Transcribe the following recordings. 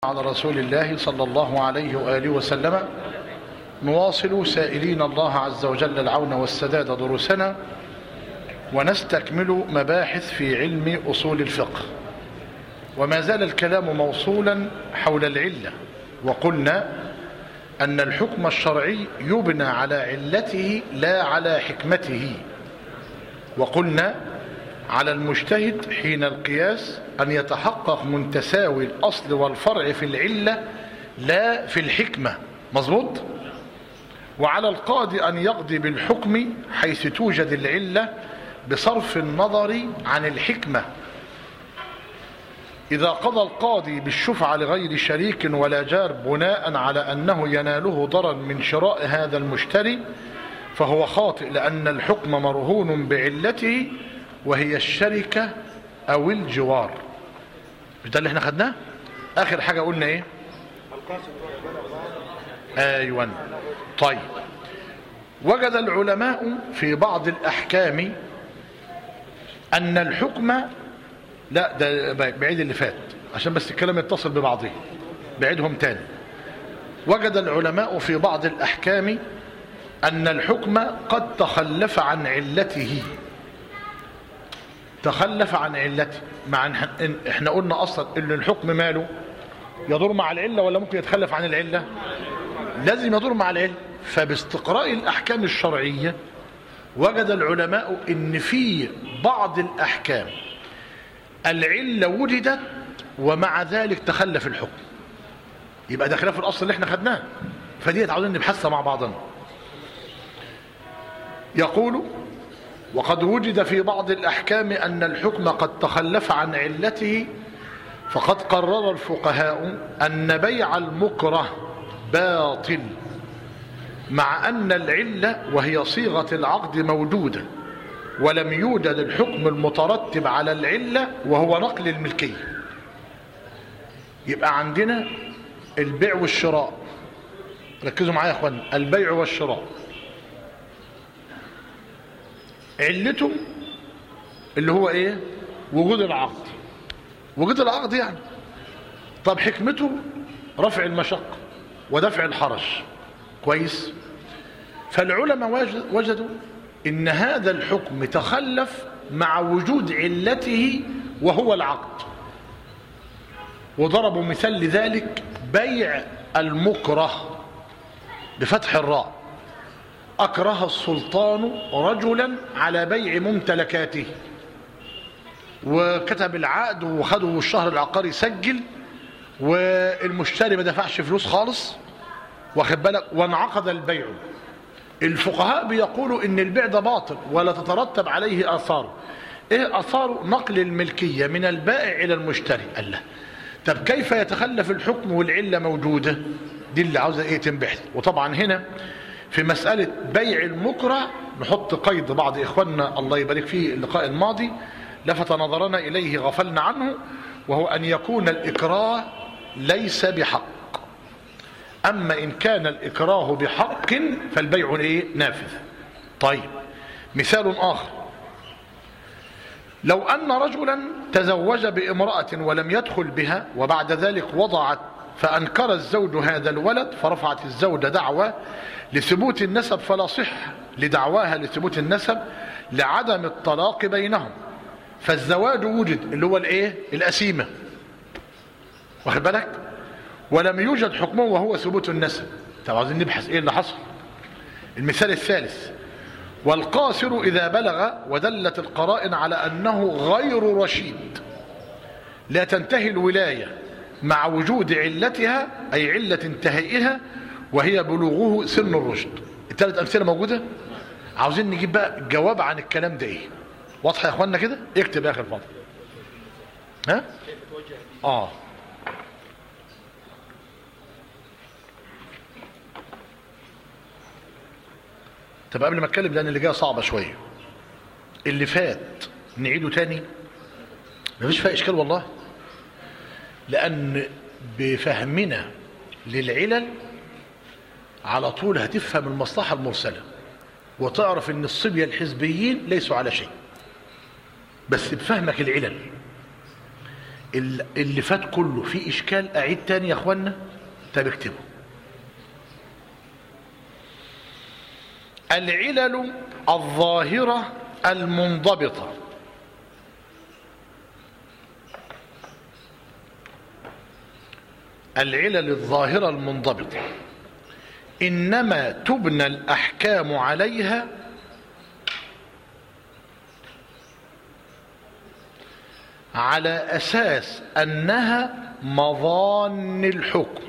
على رسول الله صلى الله عليه وآله وسلم نواصل سائلين الله عز وجل العون والسداد دروسنا ونستكمل مباحث في علم أصول الفقه وما زال الكلام موصولا حول العلة وقلنا أن الحكم الشرعي يبنى على علته لا على حكمته وقلنا على المجتهد حين القياس أن يتحقق من تساوي الأصل والفرع في العلة لا في الحكمة مظبوط وعلى القاضي أن يقضي بالحكم حيث توجد العلة بصرف النظر عن الحكمة إذا قضى القاضي بالشفعة لغير شريك ولا جار بناء على أنه يناله ضرر من شراء هذا المشتري فهو خاطئ لأن الحكم مرهون بعلته وهي الشركة أو الجوار مش ده اللي احنا خدناه آخر حاجة قلنا إيه أيوة طيب وجد العلماء في بعض الأحكام أن الحكم لا ده بعيد اللي فات عشان بس الكلام يتصل ببعضه بعيدهم تاني وجد العلماء في بعض الأحكام أن الحكم قد تخلف عن علته تخلف عن علته مع ان احنا قلنا اصلا ان الحكم ماله يدور مع العله ولا ممكن يتخلف عن العله لازم يدور مع العله فباستقراء الاحكام الشرعيه وجد العلماء ان في بعض الاحكام العله وجدت ومع ذلك تخلف الحكم يبقى ده خلاف الاصل اللي احنا خدناه فدي عاوزين نبحثها مع بعضنا يقول وقد وجد في بعض الأحكام أن الحكم قد تخلف عن علته فقد قرر الفقهاء أن بيع المكره باطل مع أن العلة وهي صيغة العقد موجودة ولم يوجد الحكم المترتب على العلة وهو نقل الملكية يبقى عندنا البيع والشراء ركزوا معايا يا اخوان البيع والشراء علته اللي هو ايه وجود العقد وجود العقد يعني طب حكمته رفع المشقة ودفع الحرج كويس فالعلماء وجدوا ان هذا الحكم تخلف مع وجود علته وهو العقد وضربوا مثال لذلك بيع المكره بفتح الراء أكره السلطان رجلا على بيع ممتلكاته وكتب العقد وخده الشهر العقاري سجل والمشتري ما دفعش فلوس خالص واخد بالك وانعقد البيع الفقهاء بيقولوا ان البيع ده باطل ولا تترتب عليه اثاره ايه اثاره نقل الملكيه من البائع الى المشتري قال له طب كيف يتخلف الحكم والعله موجوده دي اللي عاوزه ايه تنبحث وطبعا هنا في مسألة بيع المكره نحط قيد بعض إخواننا الله يبارك فيه اللقاء الماضي لفت نظرنا إليه غفلنا عنه وهو أن يكون الإكراه ليس بحق أما إن كان الإكراه بحق فالبيع إيه نافذ طيب مثال آخر لو أن رجلا تزوج بامرأة ولم يدخل بها وبعد ذلك وضعت فأنكر الزوج هذا الولد فرفعت الزوجة دعوة لثبوت النسب فلا صح لدعواها لثبوت النسب لعدم الطلاق بينهم فالزواج وجد اللي هو الايه الأسيمة واخد بالك ولم يوجد حكمه وهو ثبوت النسب طب عايزين نبحث ايه اللي حصل المثال الثالث والقاصر إذا بلغ ودلت القرائن على أنه غير رشيد لا تنتهي الولاية مع وجود علتها أي علة انتهائها وهي بلوغه سن الرشد الثلاث أمثلة موجودة عاوزين نجيب بقى جواب عن الكلام ده ايه واضحة يا اخوانا كده اكتب يا اخي الفاضل ها اه طب قبل ما اتكلم لان اللي جايه صعبه شويه اللي فات نعيده تاني مفيش فيها اشكال والله لان بفهمنا للعلل على طول هتفهم المصلحة المرسلة وتعرف ان الصبية الحزبيين ليسوا على شيء بس بفهمك العلل ال- اللي فات كله في اشكال اعيد تاني يا اخوانا طب اكتبه العلل الظاهرة المنضبطة العلل الظاهرة المنضبطة إنما تبنى الأحكام عليها على أساس أنها مظان الحكم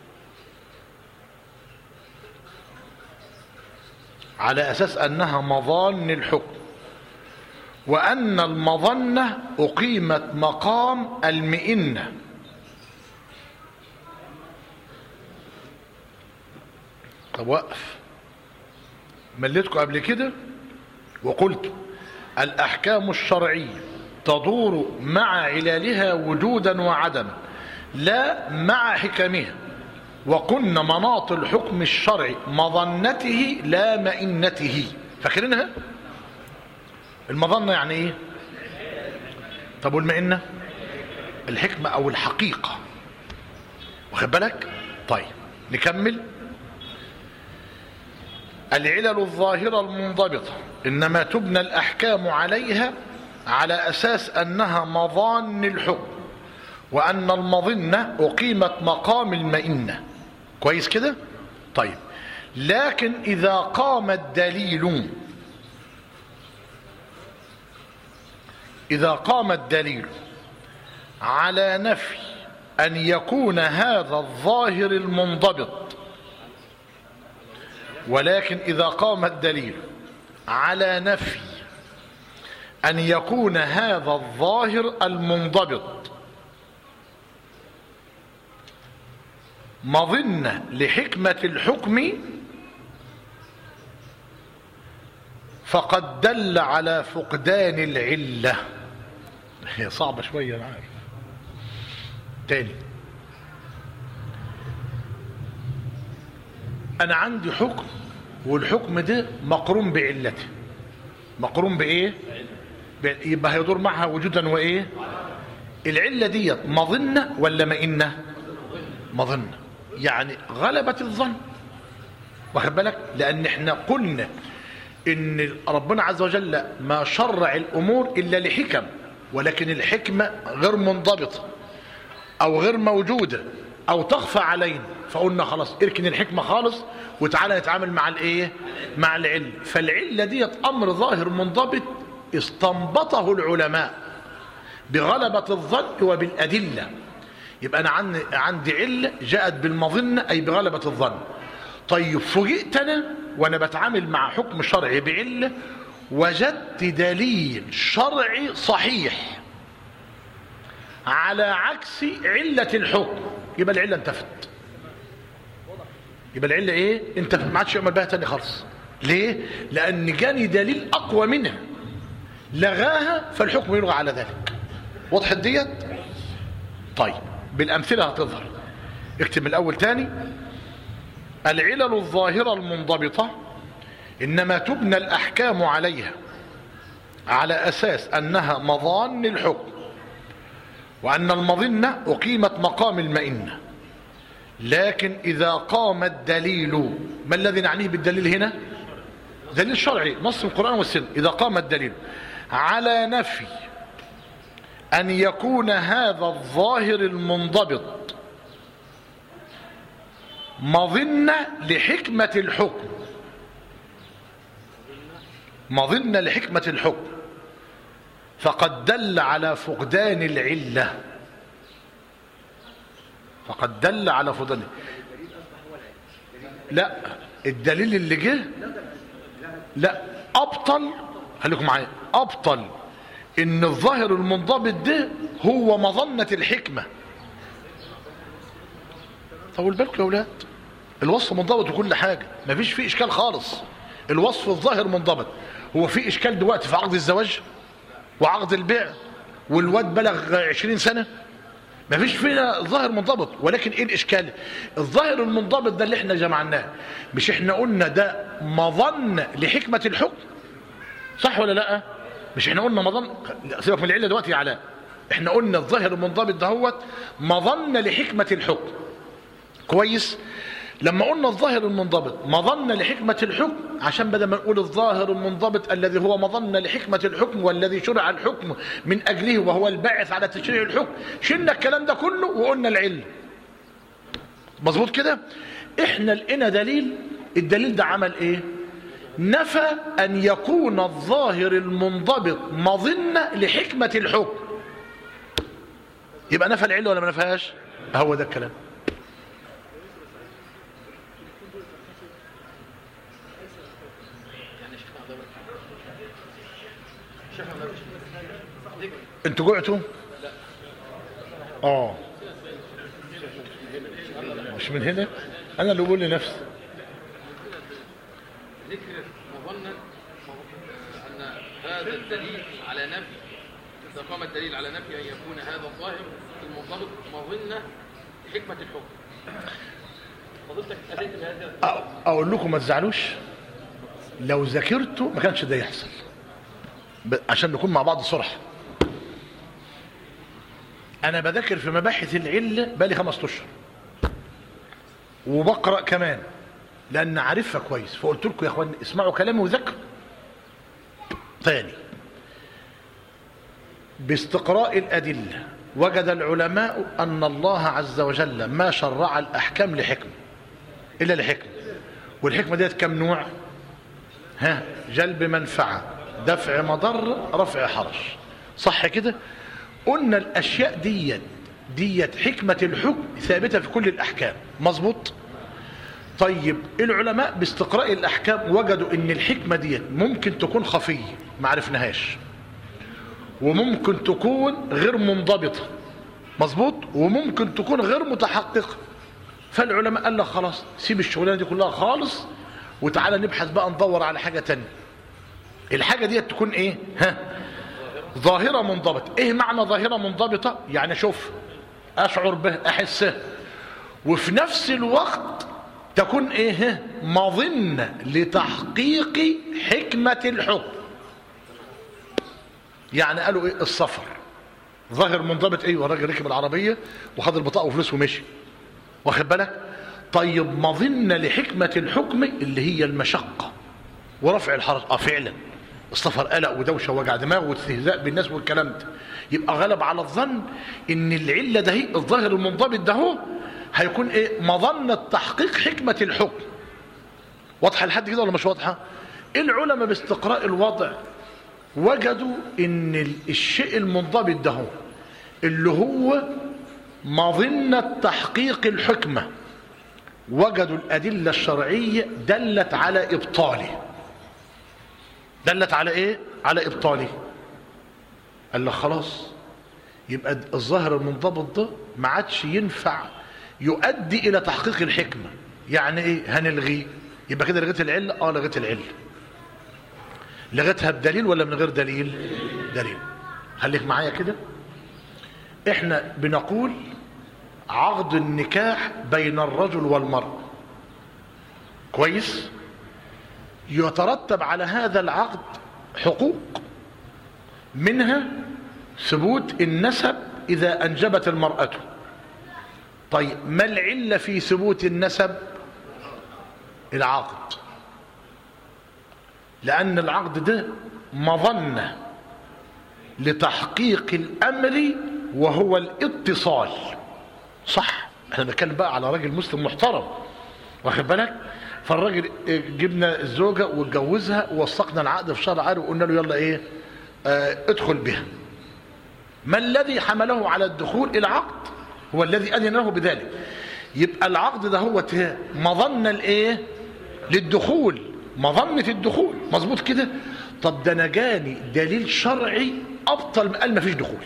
على أساس أنها مظان الحكم وأن المظنة أقيمت مقام المئنة طب وقف مليتكم قبل كده وقلت الأحكام الشرعية تدور مع علالها وجودا وعدما لا مع حكمها وكن مناط الحكم الشرعي مظنته لا مئنته فاكرينها المظنة يعني ايه طب والمئنة الحكمة او الحقيقة واخد بالك طيب نكمل العلل الظاهرة المنضبطة إنما تبنى الأحكام عليها على أساس أنها مظان الحكم وأن المظنة أقيمت مقام المئنة كويس كده طيب لكن إذا قام الدليل إذا قام الدليل على نفي أن يكون هذا الظاهر المنضبط ولكن إذا قام الدليل على نفي أن يكون هذا الظاهر المنضبط مظنة لحكمة الحكم فقد دل على فقدان العلة هي صعبة شوية أنا عارف تاني أنا عندي حكم والحكم ده مقرون بعلته مقرون بإيه؟ ب- يبقى هيدور معها وجودا وإيه؟ العلة ديت مظنة ولا مئنة؟ مظنة يعني غلبت الظن واخد بالك لان احنا قلنا ان ربنا عز وجل ما شرع الامور الا لحكم ولكن الحكمه غير منضبطه او غير موجوده او تخفى علينا فقلنا خلاص اركن الحكمه خالص وتعالى نتعامل مع الايه مع العله فالعله ديت امر ظاهر منضبط استنبطه العلماء بغلبه الظن وبالادله يبقى انا عندي عندي عله جاءت بالمظنه اي بغلبه الظن طيب فوجئت انا وانا بتعامل مع حكم شرعي بعله وجدت دليل شرعي صحيح على عكس عله الحكم يبقى العله انتفت يبقى العله ايه انتفت ما عادش يعمل بها تاني خالص ليه لان جاني دليل اقوى منها لغاها فالحكم يلغى على ذلك وضحت ديت طيب بالأمثلة هتظهر اكتب من الأول تاني العلل الظاهرة المنضبطة إنما تبنى الأحكام عليها على أساس أنها مظان الحكم وأن المظنة أقيمت مقام المئنة لكن إذا قام الدليل ما الذي نعنيه بالدليل هنا دليل شرعي نص القرآن والسنة إذا قام الدليل على نفي أن يكون هذا الظاهر المنضبط مظنة لحكمة الحكم مظنة لحكمة الحكم فقد دل على فقدان العلة فقد دل على فقدان لا الدليل اللي جه لا أبطل خليكم معايا أبطل ان الظاهر المنضبط ده هو مظنة الحكمة طول بالكم يا اولاد الوصف منضبط وكل حاجة مفيش فيه اشكال خالص الوصف الظاهر منضبط هو في اشكال دلوقتي في عقد الزواج وعقد البيع والواد بلغ عشرين سنة مفيش فينا ظاهر منضبط ولكن ايه الاشكال الظاهر المنضبط ده اللي احنا جمعناه مش احنا قلنا ده مظن لحكمة الحكم صح ولا لا مش احنا قلنا مظن سيبك من العله دلوقتي يا علاء احنا قلنا الظاهر المنضبط دهوت مظنه لحكمه الحكم كويس لما قلنا الظاهر المنضبط مظنة لحكمة الحكم عشان بدل ما نقول الظاهر المنضبط الذي هو مظنة لحكمة الحكم والذي شرع الحكم من أجله وهو الباعث على تشريع الحكم شلنا الكلام ده كله وقلنا العلة مظبوط كده احنا لقينا دليل الدليل ده عمل ايه نفى أن يكون الظاهر المنضبط مظنة لحكمة الحكم يبقى نفى العلة ولا ما نفاهاش هو ده الكلام انتوا جوعتوا اه مش من هنا انا اللي بقول لنفسي ذكر مظنا أن هذا الدليل على نفي إذا قام الدليل على نفي أن يكون هذا الظاهر المنضبط مظنة حكمة الحكم فضلتك أتيت بهذا أ- اقول لكم ما تزعلوش لو ذاكرته ما كانش ده يحصل ب- عشان نكون مع بعض صرح انا بذاكر في مباحث العله بقالي خمس اشهر وبقرا كمان لان عارفها كويس فقلت لكم يا اخوان اسمعوا كلامي وذاكروا تاني باستقراء الادله وجد العلماء ان الله عز وجل ما شرع الاحكام لحكمه الا لحكمه والحكمه ديت كم نوع ها جلب منفعه دفع مضر رفع حرج صح كده قلنا الاشياء ديت ديت حكمه الحكم ثابته في كل الاحكام مظبوط طيب العلماء باستقراء الاحكام وجدوا ان الحكمه ديت ممكن تكون خفيه ما عرفناهاش وممكن تكون غير منضبطه مظبوط وممكن تكون غير متحققه فالعلماء قال لك خلاص سيب الشغلانه دي كلها خالص وتعالى نبحث بقى ندور على حاجه تانية الحاجه دي تكون ايه ها ظاهره منضبطه ايه معنى ظاهره منضبطه يعني اشوف اشعر به احسه وفي نفس الوقت تكون ايه مظنه لتحقيق حكمه الحكم يعني قالوا ايه السفر ظاهر منضبط ايوه الراجل ركب العربيه وخد البطاقه وفلوس ومشي واخد بالك طيب مظنه لحكمه الحكم اللي هي المشقه ورفع الحرج اه فعلا السفر قلق ودوشه ووجع دماغ واستهزاء بالناس والكلام ده يبقى غلب على الظن ان العله ده هي الظاهر المنضبط ده هو هيكون ايه مظنه تحقيق حكمه الحكم واضحه لحد كده ولا مش واضحه العلماء باستقراء الوضع وجدوا ان ال- الشيء المنضبط ده هو اللي هو مظنه تحقيق الحكمه وجدوا الادله الشرعيه دلت على ابطاله دلت على ايه على ابطاله قال لك خلاص يبقى الظاهر المنضبط ده ما عادش ينفع يؤدي الى تحقيق الحكمه يعني ايه هنلغيه يبقى كده لغيت العله اه لغيت العله لغيتها بدليل ولا من غير دليل دليل خليك معايا كده احنا بنقول عقد النكاح بين الرجل والمرأة كويس يترتب على هذا العقد حقوق منها ثبوت النسب إذا أنجبت المرأة طيب ما العلة في ثبوت النسب العقد لأن العقد ده مظنة لتحقيق الأمر وهو الاتصال صح احنا بنتكلم بقى على راجل مسلم محترم واخد بالك فالراجل جبنا الزوجة واتجوزها ووثقنا العقد في شهر عارف وقلنا له يلا ايه اه ادخل بها ما الذي حمله على الدخول العقد هو الذي أذن له بذلك يبقى العقد ده هو مظنة الايه للدخول مظنة الدخول مظبوط كده طب ده انا جاني دليل شرعي ابطل ما قال ما فيش دخول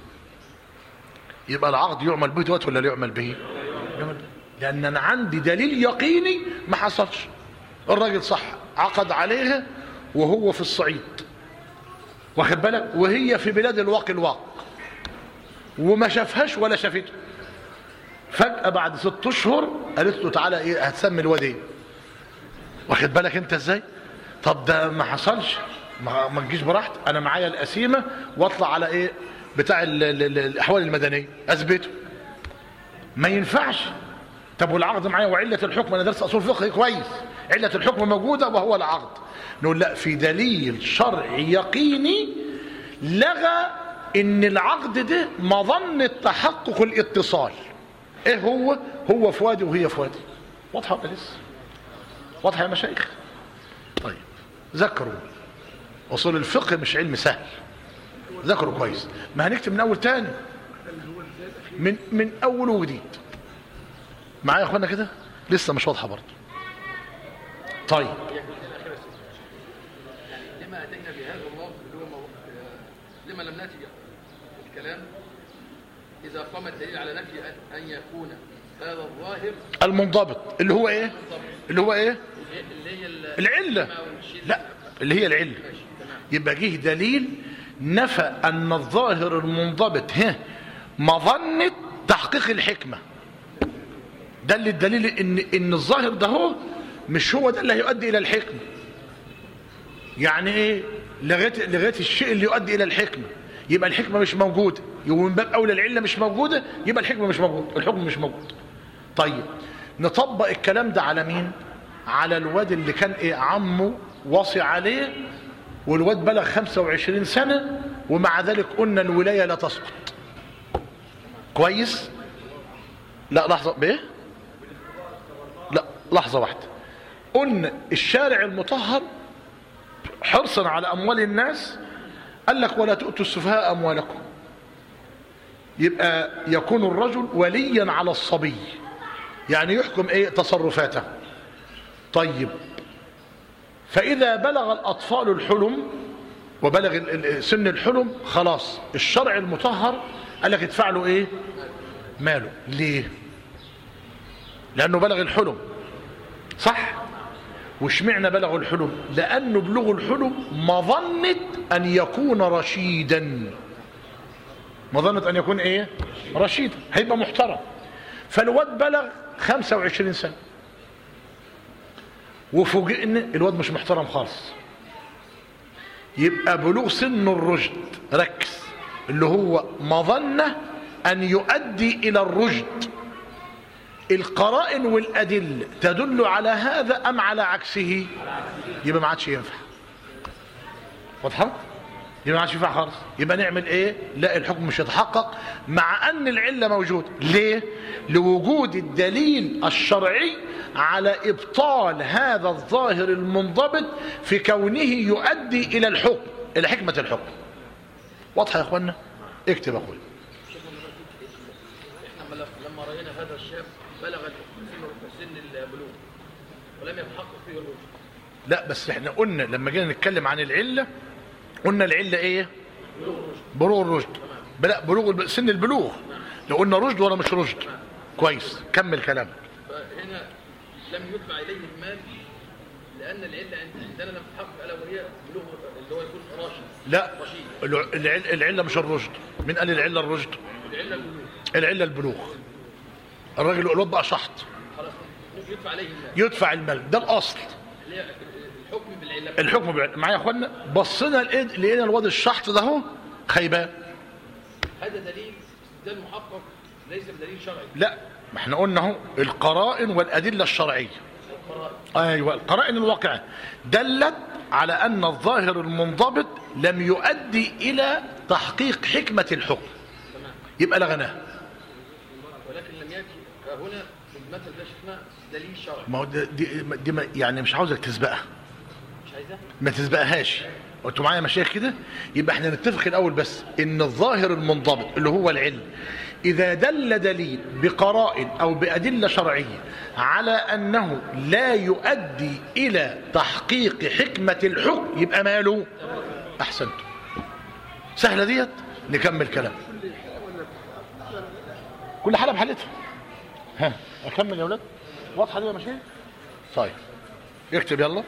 يبقى العقد يعمل به دلوقتي ولا لا يعمل به يعمل به. لان انا عندي دليل يقيني ما حصلش الراجل صح عقد عليها وهو في الصعيد واخد بالك وهي في بلاد الواقي الواق وما شافهاش ولا شافته فجأة بعد ست اشهر قالت له تعالى ايه هتسمي الواد ايه واخد بالك انت ازاي طب ده ما حصلش ما, ما تجيش براحتك انا معايا القسيمه واطلع على ايه بتاع ال ال ال الاحوال المدنيه اثبته ما ينفعش طب والعقد معايا وعله الحكم انا درس اصول فقه كويس عله الحكم موجوده وهو العقد نقول لا في دليل شرعي يقيني لغى ان العقد ده مظنه تحقق الاتصال ايه هو هو في وادي وهي في وادي واضحه ولا لسه واضحه يا مشايخ طيب ذكروا اصول الفقه مش علم سهل ذكروا كويس ما هنكتب من اول تاني من من اول وجديد معايا يا اخوانا كده لسه مش واضحه برضه طيب لما اتينا بهذا اللفظ اللي هو مو- آه، لما لم ناتي الكلام اذا قام الدليل على نفي أن- ان يكون هذا الظاهر المنضبط اللي هو ايه اللي هو ايه اللي هي ال- العله أو الشيء- لا اللي هي العله ماشي تمام يبقى جه دليل نفى ان الظاهر المنضبط ها مظنه تحقيق الحكمه ده اللي الدليل ان ان الظاهر ده هو مش هو ده اللي هيؤدي الى الحكمه يعني ايه لغيت لغيت الشيء اللي يؤدي الى الحكمه يبقى الحكمه مش موجوده ومن باب اولى العله مش موجوده يبقى الحكمه مش موجوده الحكم مش موجود طيب نطبق الكلام ده على مين على الواد اللي كان ايه عمه وصي عليه والواد بلغ 25 سنه ومع ذلك قلنا الولايه لا تسقط كويس لا لحظه بايه لا لحظه واحده قلنا الشارع المطهر حرصا على اموال الناس قال لك ولا تؤتوا السفهاء اموالكم يبقى يكون الرجل وليا على الصبي يعني يحكم ايه تصرفاته طيب فاذا بلغ الاطفال الحلم وبلغ ال- ال- سن الحلم خلاص الشرع المطهر قال لك ادفع له ايه ماله ليه لانه بلغ الحلم صح واشمعنى بلغوا الحلم لانه بلغوا الحلم مظنه ان يكون رشيدا مظنه ان يكون ايه رشيدا هيبقى محترم فالواد بلغ 25 سنه وفوجئنا الواد مش محترم خالص يبقى بلوغ سن الرشد ركز اللي هو مظنه ان يؤدي الى الرشد القرائن والأدلة تدل على هذا أم على عكسه يبقى ما عادش ينفع واضحة يبقى ما عادش ينفع خالص يبقى نعمل ايه لا الحكم مش يتحقق مع ان العلة موجودة ليه لوجود الدليل الشرعي على ابطال هذا الظاهر المنضبط في كونه يؤدي الى الحكم الى حكمة الحكم واضحة يا اخوانا اكتب يا اخويا احنا لما- لما راينا هذا الشاب بلغ سن سن البلوغ ولم يتحقق فيه الرشد لا بس احنا قلنا لما جينا نتكلم عن العلة قلنا العلة ايه بلوغ الرشد بلا بلوغ الب- سن البلوغ لو قلنا رشد ولا مش رشد كويس كمل كلامك فهنا لم يدفع اليه المال لان العله عند- عندنا لم تحقق الا وهي بلوغ اللي هو يكون راشد لا رشيد الع- العل- العلة مش الرشد من قال العلة الرشد العله البلوغ العلة البلوغ الراجل الواد بقى شحط خلاص يدفع عليه المال يدفع المال ده الاصل اللي هي الحكم بالعله الحكم بالع- معايا يا اخوانا بصينا لقينا لقينا الواد الشحط ده اهو خيبان هذا دليل استدلال محقق ليس بدليل شرعي لا ما احنا قلنا اهو القرائن والادله الشرعيه ايوه القرائن الواقعه دلت على ان الظاهر المنضبط لم يؤدي الى تحقيق حكمه الحكم يبقى لغناه ولكن لم ياتي هنا في المثل ده شفنا دليل شرعي ما هو ده- دي, دي ما- يعني مش عاوزك تسبقها مش عايزاه ما تسبقهاش انتوا معايا مشايخ كده يبقى احنا نتفق الاول بس ان الظاهر المنضبط اللي هو العلم اذا دل دليل بقرائن او بادله شرعيه على انه لا يؤدي الى تحقيق حكمه الحكم يبقى ماله احسنتم سهله ديت نكمل كلام كل حاله بحالتها ها اكمل يا ولاد واضحه دي يا مشايخ طيب اكتب يلا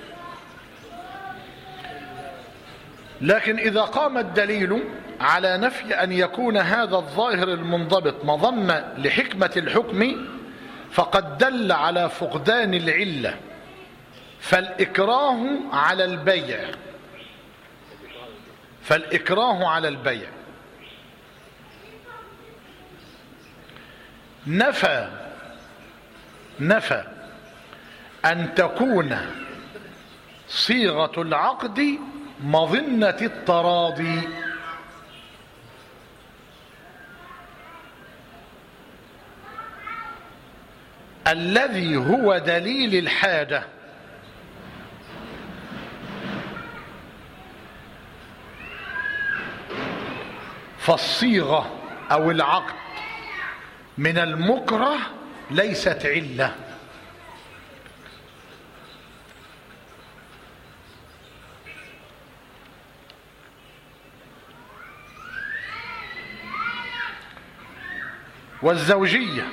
لكن إذا قام الدليل على نفي أن يكون هذا الظاهر المنضبط مظنة لحكمة الحكم فقد دل على فقدان العلة فالإكراه على البيع فالإكراه على البيع نفى نفى أن تكون صيغة العقد مظنة التراضي الذي هو دليل الحاجة فالصيغة أو العقد من المكره ليست عله والزوجية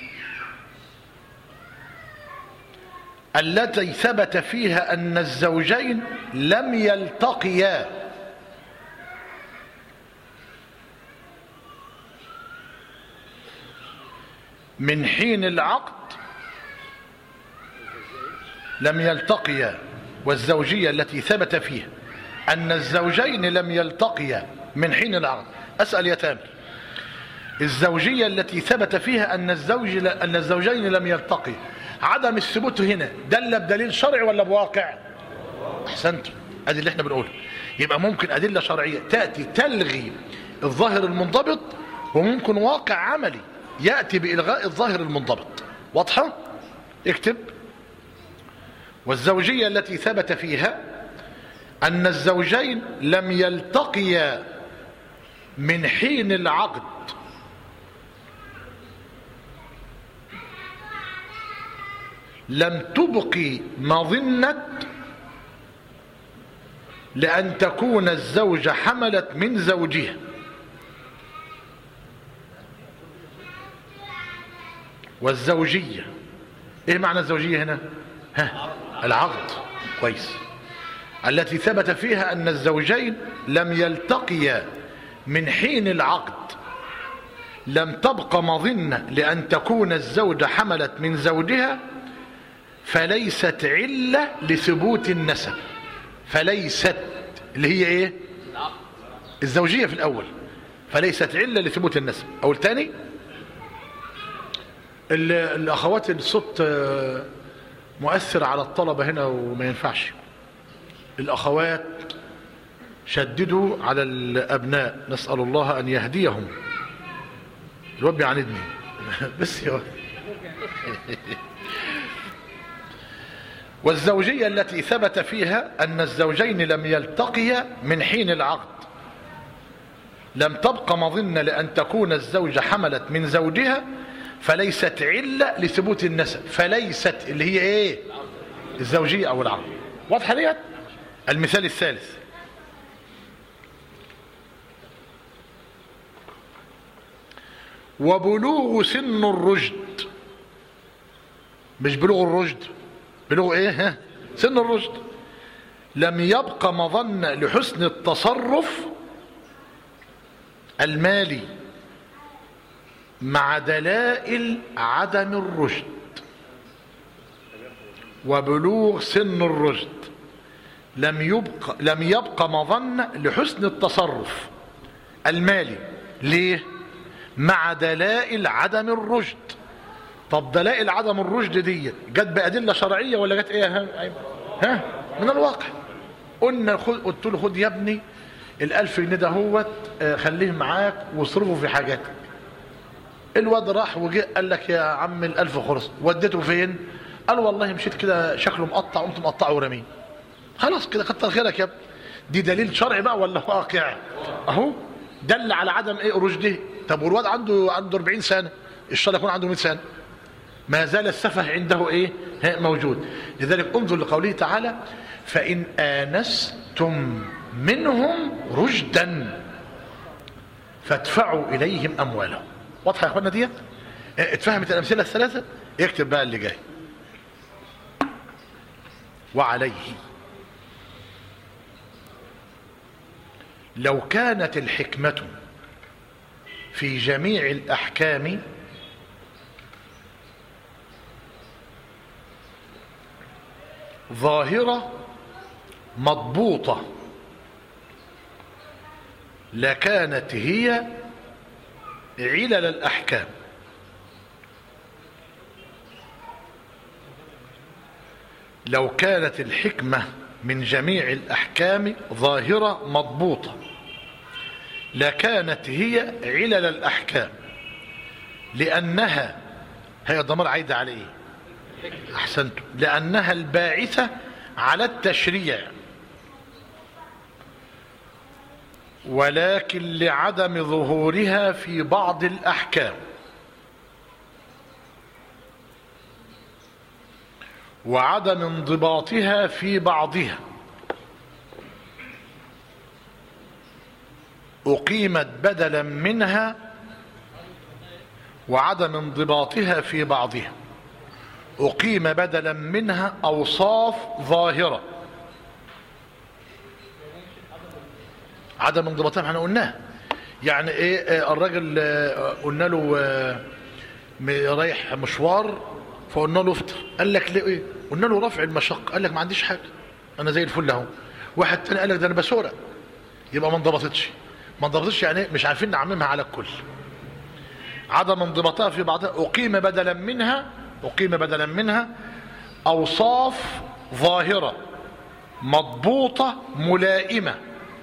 التي ثبت فيها أن الزوجين لم يلتقيا من حين العقد لم يلتقيا والزوجية التي ثبت فيها أن الزوجين لم يلتقيا من حين العقد أسأل يا تامر الزوجية التي ثبت فيها أن الزوج أن الزوجين لم يلتقي عدم الثبوت هنا دل بدليل شرعي ولا بواقع أحسنت ادي اللي احنا بنقوله يبقى ممكن أدلة شرعية تأتي تلغي الظاهر المنضبط وممكن واقع عملي يأتي بإلغاء الظاهر المنضبط واضحة اكتب والزوجية التي ثبت فيها أن الزوجين لم يلتقيا من حين العقد لم تبقي مظنة لأن تكون الزوجة حملت من زوجها والزوجية ايه معنى الزوجية هنا ها العقد كويس التي ثبت فيها أن الزوجين لم يلتقيا من حين العقد لم تبق مظنة لأن تكون الزوجة حملت من زوجها فليست علة لثبوت النسب فليست اللي هي ايه الزوجية في الأول فليست علة لثبوت النسب أو الثاني الأخوات الصوت مؤثر على الطلبة هنا وما ينفعش الأخوات شددوا على الأبناء نسأل الله أن يهديهم الواد بيعاندني بس يا والزوجية التي ثبت فيها أن الزوجين لم يلتقيا من حين العقد لم تبق مظنة لأن تكون الزوجة حملت من زوجها فليست علة لثبوت النسب فليست اللي هي ايه الزوجية او العقد واضحة ديت المثال الثالث وبلوغ سن الرشد مش بلوغ الرشد بلوغ ايه ها سن الرشد لم يبق مظنة لحسن التصرف المالي مع دلائل عدم الرشد وبلوغ سن الرشد لم يبق لم يبق مظنة لحسن التصرف المالي ليه مع دلائل عدم الرشد طب دلائل عدم الرشد دي جت بأدلة شرعية ولا جت ايه ها, ها؟ من الواقع قلنا خد قلت له خد يا ابني الألف جنيه ده هوت خليه معاك واصرفه في حاجاتك الواد راح وجه قال لك يا عم الألف خرص وديته فين قال والله مشيت كده شكله مقطع قمت مقطعه ورميه خلاص كده كتر خيرك يا ابني دي دليل شرعي بقى ولا واقع اهو دل على عدم ايه رشده طب والواد عنده عنده 40 سنه الشرع يكون عنده 100 سنه ما زال السفه عنده ايه موجود لذلك انظر لقوله تعالى فان انستم منهم رشدا فادفعوا اليهم اموالهم واضحه يا اخوانا ديت اتفهمت الامثله الثلاثه اكتب بقى اللي جاي وعليه لو كانت الحكمه في جميع الاحكام ظاهره مضبوطه لكانت هي علل الأحكام لو كانت الحكمة من جميع الأحكام ظاهرة مضبوطة لكانت هي علل الأحكام لأنها هي الضمير عايدة على إيه أحسنتم لأنها الباعثة على التشريع ولكن لعدم ظهورها في بعض الأحكام وعدم انضباطها في بعضها أقيمت بدلا منها وعدم انضباطها في بعضها أقيم بدلا منها أوصاف ظاهرة عدم انضباطها احنا قلناها يعني ايه آه، الراجل آه، قلنا له آه، م- رايح مشوار فقلنا له افطر قال لك ليه ايه قلنا له رفع المشقه قال لك ما عنديش حاجه انا زي الفل اهو واحد تاني قال لك ده انا بسرق يبقى ما انضبطتش ما انضبطتش يعني إيه؟ مش عارفين نعممها على الكل عدم انضباطها في بعضها أقيم بدلا منها أقيم بدلا منها أوصاف ظاهرة مضبوطة ملائمة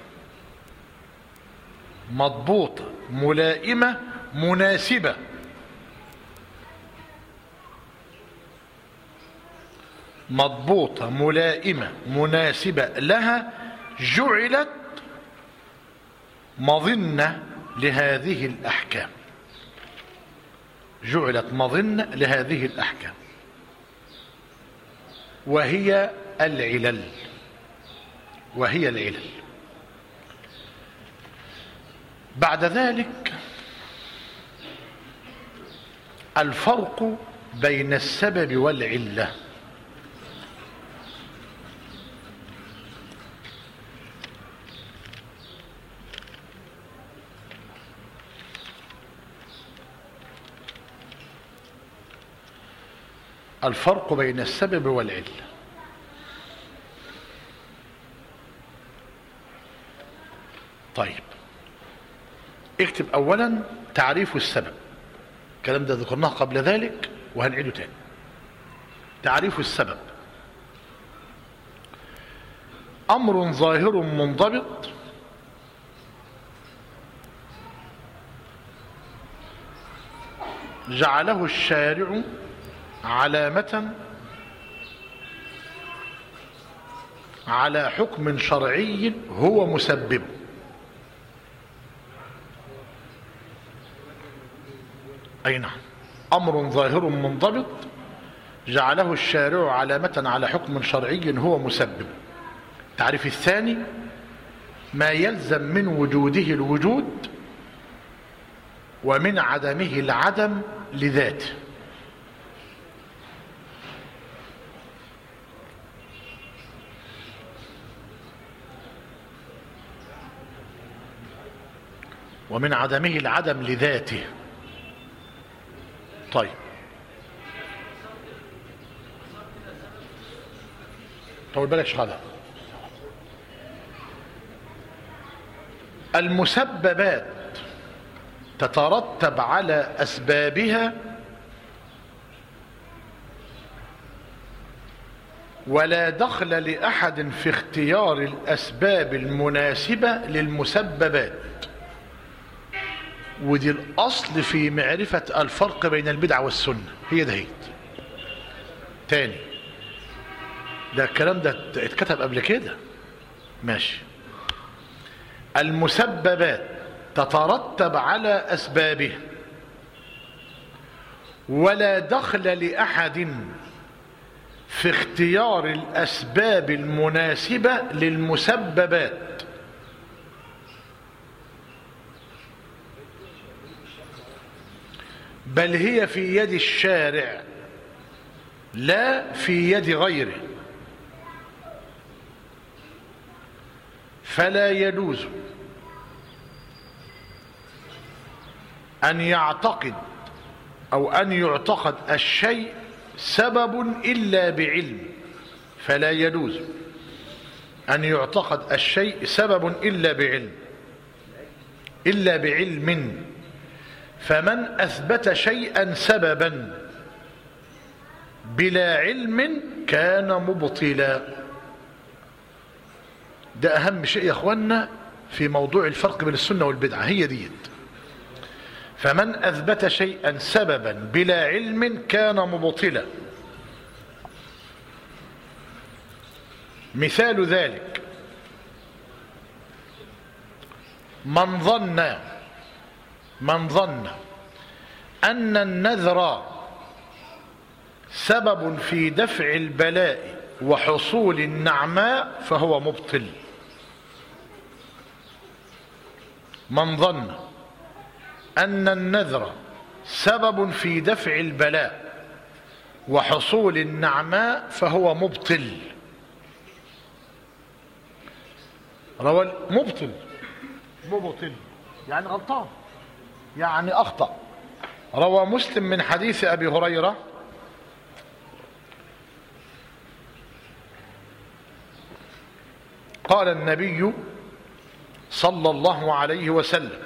مضبوطة ملائمة مناسبة مضبوطة ملائمة مناسبة لها جعلت مظنة لهذه الأحكام جعلت مظنة لهذه الأحكام وهي العلل وهي العلل بعد ذلك الفرق بين السبب والعله الفرق بين السبب والعله طيب اكتب اولا تعريف السبب الكلام ده ذكرناه قبل ذلك وهنعيده تاني تعريف السبب امر ظاهر منضبط جعله الشارع علامة على حكم شرعي هو مسببه أي نعم أمر ظاهر منضبط جعله الشارع علامة على حكم شرعي هو مسبب التعريف الثاني ما يلزم من وجوده الوجود ومن عدمه العدم لذاته ومن عدمه العدم لذاته طيب طول بالك شهادة المسببات تترتب على أسبابها ولا دخل لأحد في اختيار الأسباب المناسبة للمسببات ودي الأصل في معرفة الفرق بين البدعة والسنة هي دهيت تاني ده الكلام ده اتكتب قبل كده ماشي المسببات تترتب على أسبابها ولا دخل لأحد في اختيار الأسباب المناسبة للمسببات بل هي في يد الشارع لا في يد غيره فلا يجوز أن يعتقد أو أن يعتقد الشيء سبب إلا بعلم فلا يجوز أن يعتقد الشيء سبب إلا بعلم إلا بعلم فمن أثبت شيئا سببا بلا علم كان مبطلا ده أهم شيء يا أخوانا في موضوع الفرق بين السنة والبدعة هي ديت فمن أثبت شيئا سببا بلا علم كان مبطلا مثال ذلك من ظن من ظن أن النذر سبب في دفع البلاء وحصول النعماء فهو مبطل من ظن أن النذر سبب في دفع البلاء وحصول النعماء فهو مبطل روى مبطل مبطل يعني غلطان يعني أخطأ روى مسلم من حديث أبي هريرة قال النبي صلى الله عليه وسلم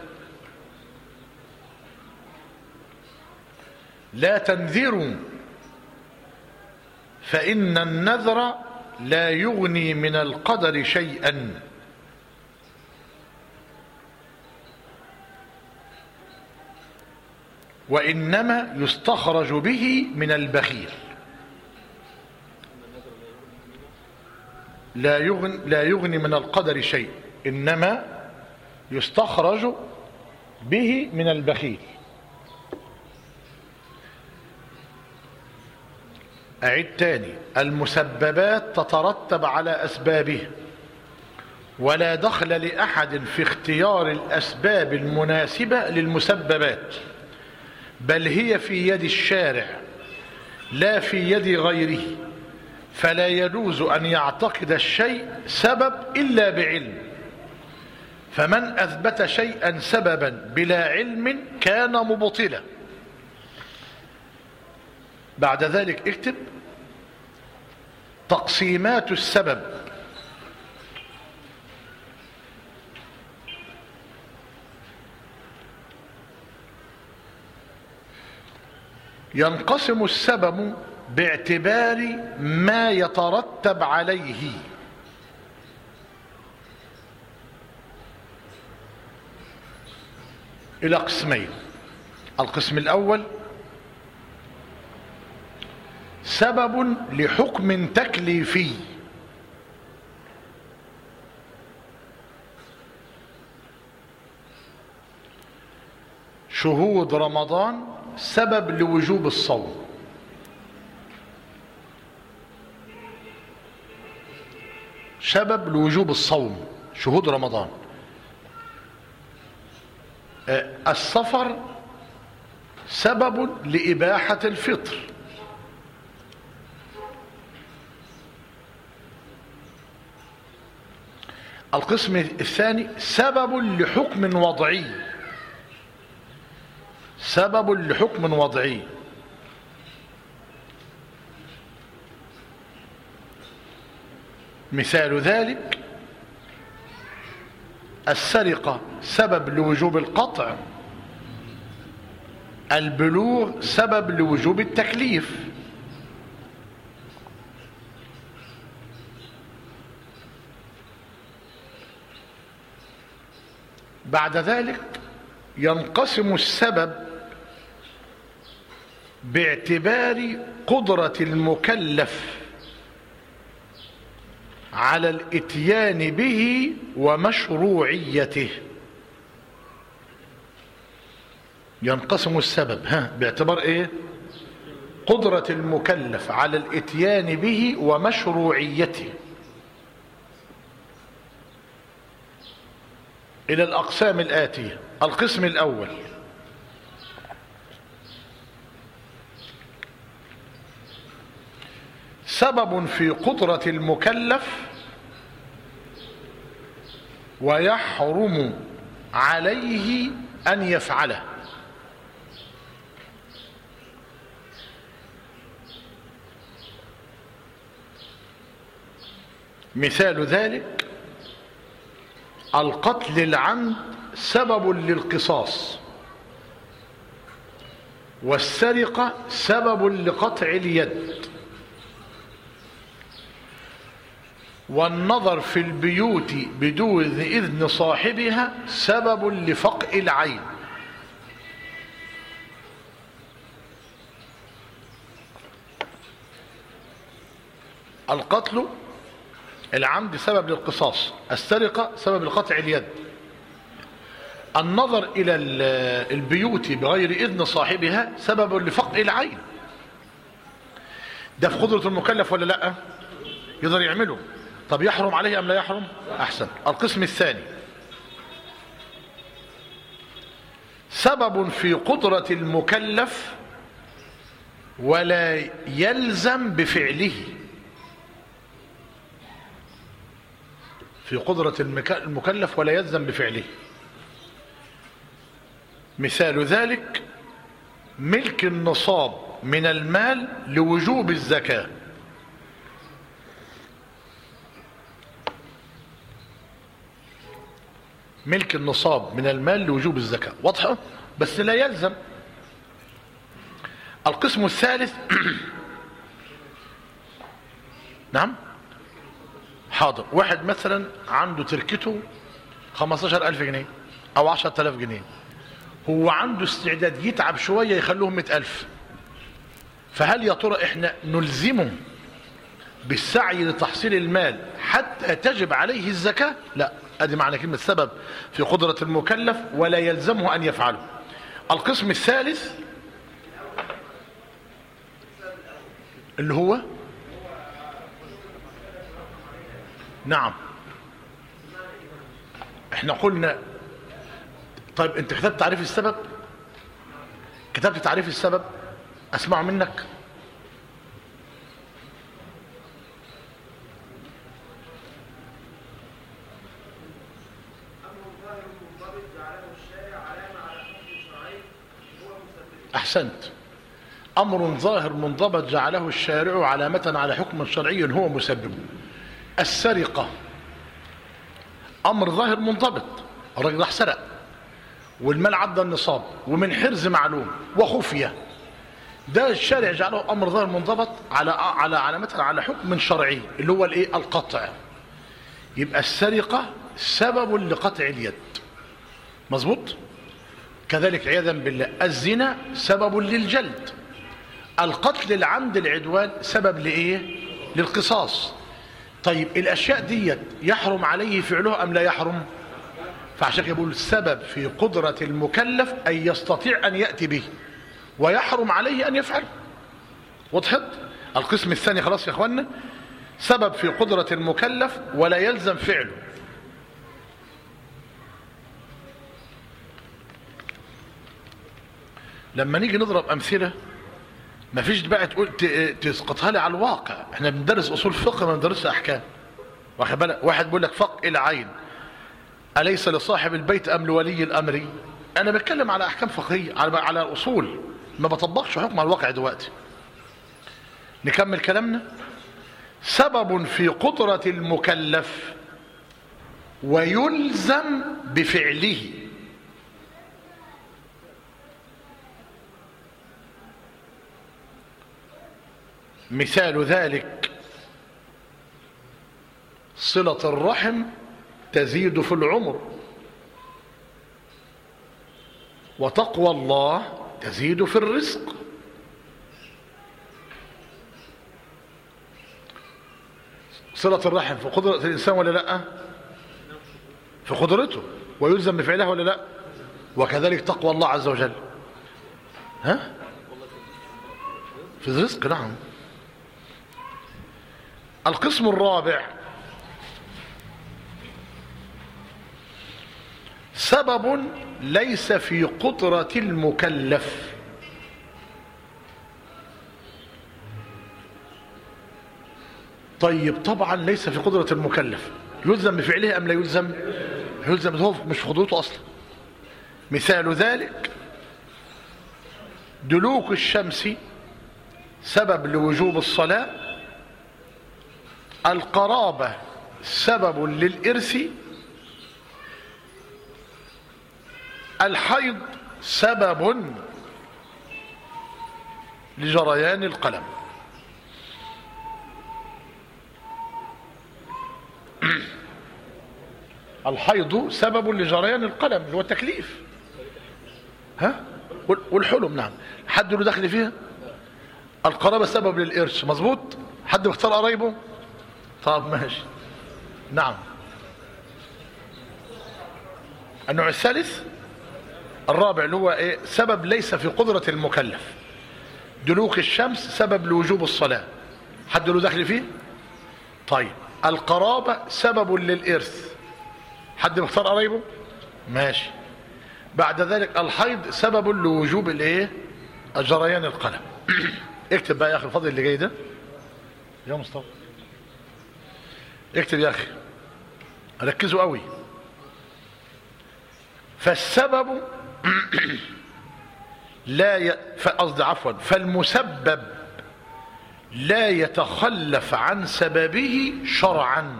لا تنذروا فإن النذر لا يغني من القدر شيئا وإنما يستخرج به من البخيل لا يغني, لا يغني من القدر شيء إنما يستخرج به من البخيل أعيد تاني المسببات تترتب على أسبابها ولا دخل لأحد في اختيار الأسباب المناسبة للمسببات بل هي في يد الشارع لا في يد غيره فلا يجوز أن يعتقد الشيء سبب إلا بعلم فمن أثبت شيئا سببا بلا علم كان مبطلا بعد ذلك اكتب تقسيمات السبب ينقسم السبب باعتبار ما يترتب عليه إلى قسمين القسم الأول سبب لحكم تكليفي شهود رمضان سبب لوجوب الصوم سبب لوجوب الصوم شهود رمضان السفر سبب لإباحة الفطر القسم الثاني سبب لحكم وضعي سبب لحكم وضعي مثال ذلك السرقة سبب لوجوب القطع البلوغ سبب لوجوب التكليف بعد ذلك ينقسم السبب باعتبار قدرة المكلف على الاتيان به ومشروعيته ينقسم السبب ها باعتبار ايه قدرة المكلف على الاتيان به ومشروعيته الى الاقسام الاتية القسم الاول سبب في قدرة المكلف ويحرم عليه أن يفعله مثال ذلك القتل العمد سبب للقصاص والسرقة سبب لقطع اليد والنظر في البيوت بدون إذن صاحبها سبب لفقء العين القتل العمد سبب للقصاص السرقة سبب لقطع اليد النظر إلى ال- البيوت بغير إذن صاحبها سبب لفقء العين ده في قدرة المكلف ولا لا يقدر يعمله طب يحرم عليه أم لا يحرم أحسن القسم الثاني سبب في قدرة المكلف ولا يلزم بفعله في قدرة المك- المكلف ولا يلزم بفعله مثال ذلك ملك النصاب من المال لوجوب الزكاة ملك النصاب من المال لوجوب الزكاة واضحة بس لا يلزم القسم الثالث نعم حاضر واحد مثلا عنده تركته 15000 جنيه او 10000 جنيه هو عنده استعداد يتعب شوية يخلوهم 100000 فهل يا ترى احنا نلزمه بالسعي لتحصيل المال حتى تجب عليه الزكاة لا ادي معنى كلمة سبب في قدرة المكلف ولا يلزمه ان يفعله القسم الثالث اللي هو نعم احنا قلنا طيب انت كتبت تعريف السبب كتبت تعريف السبب اسمعه منك احسنت امر ظاهر منضبط جعله الشارع علامه على حكم شرعي هو مسببه السرقه امر ظاهر منضبط الراجل راح سرق والمال عدى النصاب ومن حرز معلوم وخفيه ده الشارع جعله امر ظاهر منضبط على على علامه على حكم شرعي اللي هو الايه القطع يبقى السرقه سبب لقطع اليد مظبوط كذلك عياذا بالله الزنا سبب للجلد القتل العمد العدوان سبب لايه للقصاص طيب الاشياء ديت يحرم عليه فعلها ام لا يحرم فعشان كده بيقول السبب في قدرة المكلف أن يستطيع أن يأتي به ويحرم عليه أن يفعل وضحت القسم الثاني خلاص يا أخوانا سبب في قدرة المكلف ولا يلزم فعله لما نيجي نضرب أمثلة ما فيش بقى تقول ت- تسقطها لي على الواقع احنا بندرس أصول فقه ما بندرس أحكام واخد بالك واحد بيقول لك فق العين أليس لصاحب البيت أم لولي الأمر أنا بتكلم على أحكام فقهية على على الأصول ما بطبقش حكم على الواقع دلوقتي نكمل كلامنا سبب في قدرة المكلف ويلزم بفعله مثال ذلك صلة الرحم تزيد في العمر وتقوى الله تزيد في الرزق صلة الرحم في قدرة الإنسان ولا لا في قدرته ويلزم بفعلها ولا لا وكذلك تقوى الله عز وجل ها في الرزق نعم القسم الرابع سبب ليس في قدرة المكلف طيب طبعا ليس في قدرة المكلف يلزم بفعله أم لا يلزم يلزم هو مش في قدرته أصلا مثال ذلك دلوك الشمس سبب لوجوب الصلاة القرابة سبب للإرث الحيض سبب لجريان القلم الحيض سبب لجريان القلم اللي هو التكليف ها وال- والحلم نعم حد له دخل فيها القرابة سبب للإرث مظبوط حد بيختار قرايبه طب ماشي نعم النوع الثالث الرابع اللي هو ايه سبب ليس في قدرة المكلف دلوك الشمس سبب لوجوب الصلاة حد له دخل فيه طيب القرابة سبب للإرث حد بيختار قرايبه ماشي بعد ذلك الحيض سبب لوجوب الايه جريان القلم اكتب بقى يا اخي الفضل اللي جاي ده يا مصطفى اكتب يا اخي ركزوا قوي فالسبب لا ي... ف- قصدي عفوا فالمسبب لا يتخلف عن سببه شرعا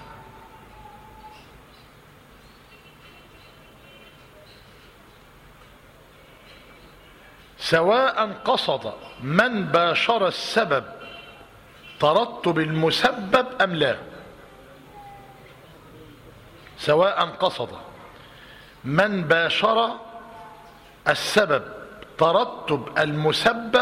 سواء قصد من باشر السبب ترتب المسبب ام لا سواء قصد من باشر السبب ترتب المسبب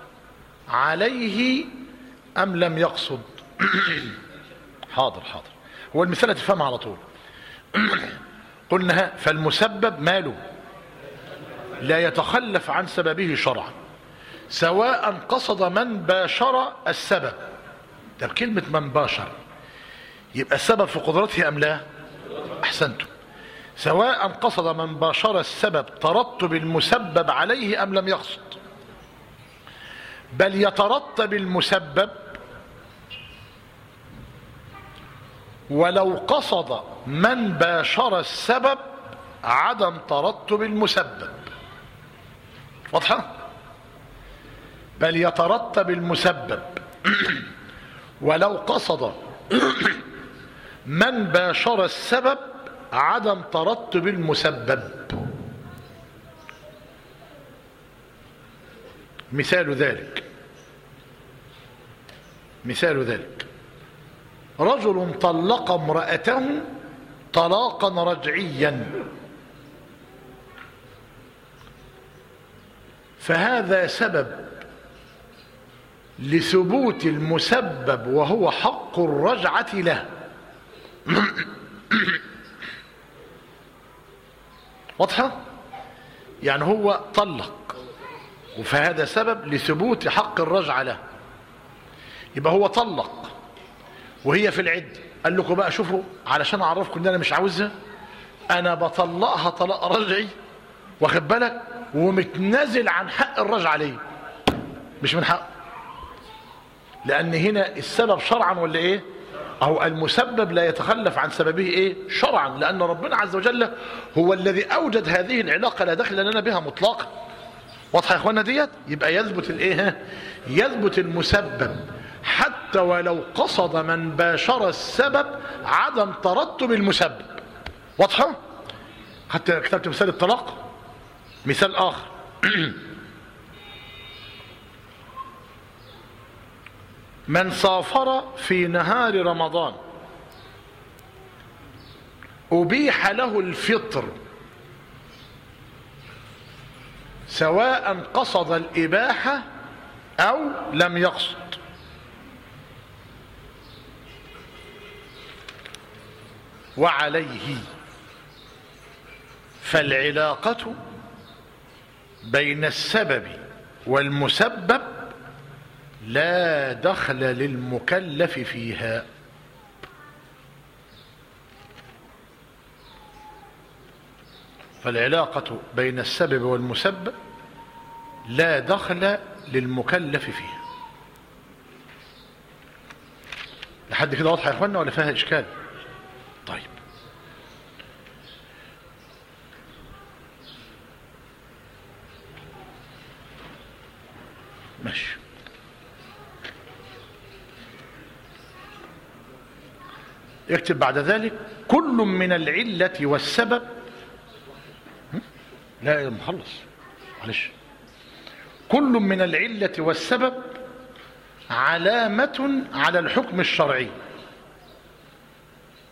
عليه ام لم يقصد حاضر حاضر هو المثال هتفهمها على طول قلنا ها، فالمسبب ماله لا يتخلف عن سببه شرعا سواء قصد من باشر السبب طب كلمة من باشر يبقى السبب في قدرته أم لا أحسنتم سواء قصد من باشر السبب ترتب المسبب عليه أم لم يقصد بل يترتب المسبب ولو قصد من باشر السبب عدم ترتب المسبب واضحة بل يترتب المسبب ولو قصد من باشر السبب عدم ترتب المسبب مثال ذلك مثال ذلك رجل طلق امرأته طلاقا رجعيا فهذا سبب لثبوت المسبب وهو حق الرجعة له واضحة؟ يعني هو طلق فهذا سبب لثبوت حق الرجعة له يبقى هو طلق وهي في العد قال لكم بقى شوفوا علشان اعرفكم ان انا مش عاوزها انا بطلقها طلاق رجعي واخد بالك ومتنازل عن حق الرجعه ليه مش من حقه لان هنا السبب شرعا ولا ايه اهو المسبب لا يتخلف عن سببه ايه شرعا لان ربنا عز وجل هو الذي اوجد هذه العلاقه لا دخل لنا بها مطلقا واضحه يا اخوانا ديت يبقى يثبت الايه ها؟ يثبت المسبب حتى ولو قصد من باشر السبب عدم ترتب المسبب واضحه حتى كتبت مثال الطلاق مثال اخر من سافر في نهار رمضان أبيح له الفطر سواء قصد الإباحة أو لم يقصد وعليه فالعلاقة بين السبب والمسبب لا دخل للمكلف فيها فالعلاقة بين السبب والمسبب لا دخل للمكلف فيها لحد كده واضحة يا اخوانا ولا فيها اشكال طيب ماشي يكتب بعد ذلك كل من العلة والسبب هم؟ لا يا مخلص معلش كل من العلة والسبب علامة على الحكم الشرعي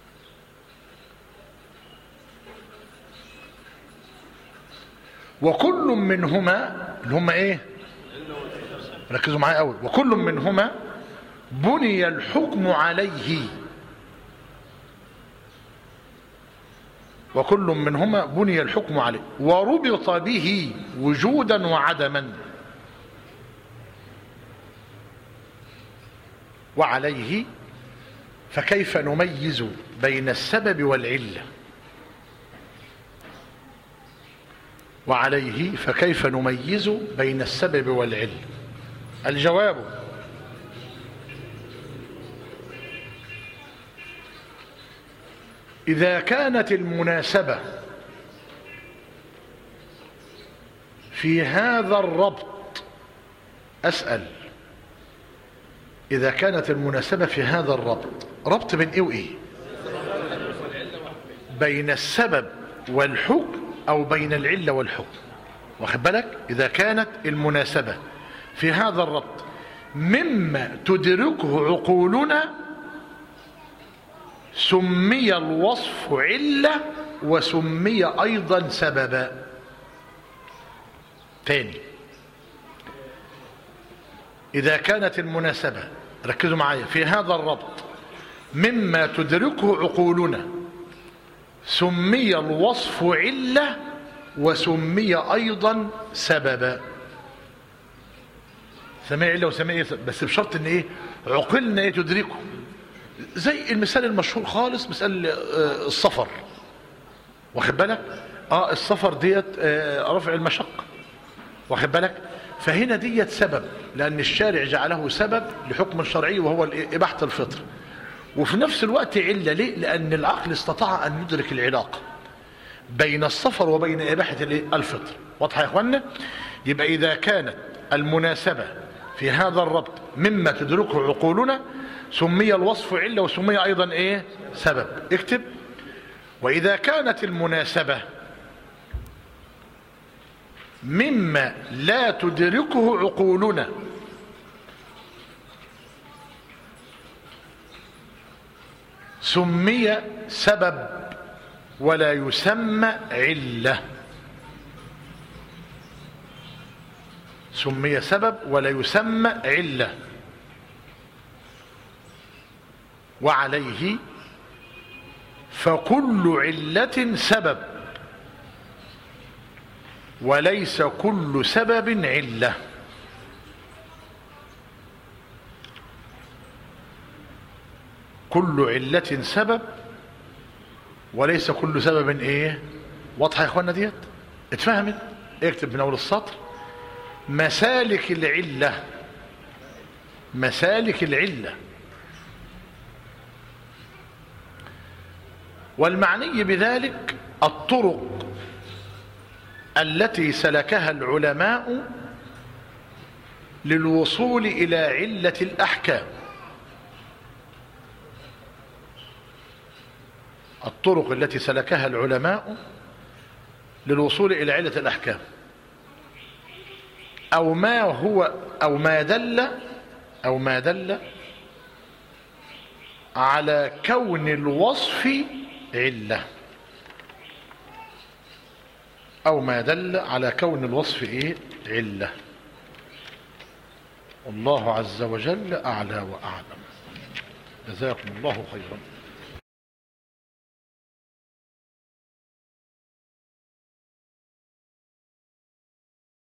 وكل منهما اللي هم ايه ركزوا معايا قوي وكل منهما بني الحكم عليه وكل منهما بني الحكم عليه وربط به وجودا وعدما وعليه فكيف نميز بين السبب والعله وعليه فكيف نميز بين السبب والعله الجواب إذا كانت المناسبة في هذا الربط أسأل إذا كانت المناسبة في هذا الربط ربط بين إيه وإيه بين السبب والحكم أو بين العلة والحكم واخد بالك إذا كانت المناسبة في هذا الربط مما تدركه عقولنا سمي الوصف علة وسمي أيضا سببا تاني إذا كانت المناسبة ركزوا معايا في هذا الربط مما تدركه عقولنا سمي الوصف علة وسمي أيضا سببا سمي علة وسمي إيه بس بشرط ان ايه عقلنا ايه تدركه زي المثال المشهور خالص مثال آه، السفر واخد بالك اه السفر ديت آه، رفع المشقة واخد بالك فهنا ديت سبب لأن الشارع جعله سبب لحكم شرعي وهو الإيه؟ إباحة الفطر وفي نفس الوقت علة ليه؟ لأن العقل استطاع أن يدرك العلاقة بين السفر وبين إباحة الإيه؟ الفطر واضحة يا إخوانا يبقى إذا كانت المناسبة في هذا الربط مما تدركه عقولنا سمي الوصف علة وسمي أيضا إيه سبب اكتب وإذا كانت المناسبة مما لا تدركه عقولنا سمي سبب ولا يسمى علة سمي سبب ولا يسمى علة وعليه فكل علة سبب وليس كل سبب علة كل علة سبب وليس كل سبب ايه واضحة يا اخوانا ديت اتفهمت اكتب من اول السطر مسالك العلة مسالك العلة والمعني بذلك الطرق التي سلكها العلماء للوصول إلى علة الأحكام الطرق التي سلكها العلماء للوصول إلى علة الأحكام أو ما هو أو ما دل أو ما دل على كون الوصف علة أو ما دل على كون الوصف إيه علة الله عز وجل أعلى وأعلم جزاكم الله خيرا